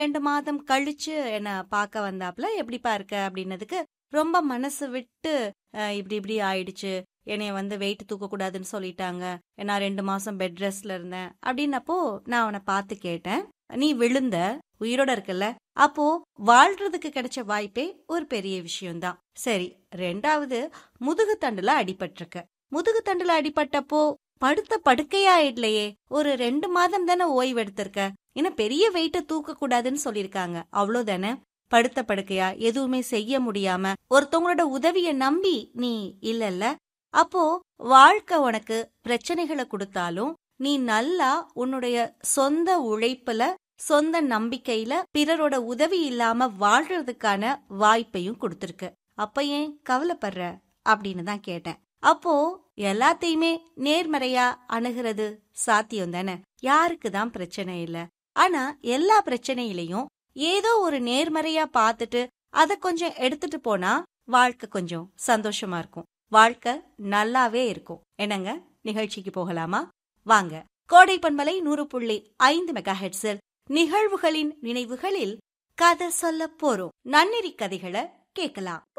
2 மாதம் கழிச்சு என்ன பார்க்க வந்தாப்ல, "எப்படிப்பா இருக்க?" அப்படின்னதுக்கு, ரொம்ப மனசு விட்டு, "அ இப்படி இப்படி ஆயிடுச்சு. என்னைய வந்து வெயிட் தூக்கக்கூடாதுன்னு சொல்லிட்டாங்க. நான் 2 மாசம் பெட் ரெஸ்ட்ல இருந்தேன்." அப்படின்னப்போ, நான் அவன பார்த்து கேட்டேன், "நீ விழுந்த, உயிரோட இருக்கல்ல, அப்போ வாழ்றதுக்கு கிடைச்ச வாய்ப்பே ஒரு பெரிய விஷயம் தான். சரி, 2வது முதுகு தண்டுல அடிபட்டிருக்க. முதுகு தண்டுல அடிபட்டப்போ, படுத்த படுக்கையா ஆயிடலையே. ஒரு 2 மாதம் தானே ஓய்வு எடுத்திருக்க. என்ன பெரிய வெயிட்ட தூக்கக்கூடாதுன்னு சொல்லியிருக்காங்க. அவ்வளோதானே? படுத்த படுக்கையா, எதுவுமே செய்ய முடியாம, ஒருத்தவங்களோட உதவிய நம்பி நீ இல்லல்ல. அப்போ வாழ்க்கை உனக்கு பிரச்சனைகள குடுத்தாலும், நீ நல்லா உன்னுடைய சொந்த உழைப்புல, சொந்த நம்பிக்கையில, பிறரோட உதவி இல்லாம வாழ்றதுக்கான வாய்ப்பையும் குடுத்திருக்கு. அப்ப ஏன் கவலைப்படுற?" அப்படின்னு தான் கேட்டேன். அப்போ எல்லாத்தையுமே நேர்மறையா அணுகுறது சாத்தியம் தானே. யாருக்கு தான் பிரச்சனை இல்ல. ஆனா எல்லா பிரச்சனையிலயும் ஏதோ ஒரு நேர்மறையா பார்த்துட்டு, அத கொஞ்சம் எடுத்துட்டு போனா, வாழ்க்கை கொஞ்சம் சந்தோஷமா இருக்கும். வாழ்க்கை நல்லாவே இருக்கும். என்னங்க? நிகழ்ச்சிக்கு போகலாமா? வாங்க. கோடை பண்பலை 100.5 மெகாஹெர்ட்ஸில் நிகழ்வுகளின் நினைவுகளில் கதை சொல்லப் போறோம். நன்னெறி கதைகள கேட்கலாம்.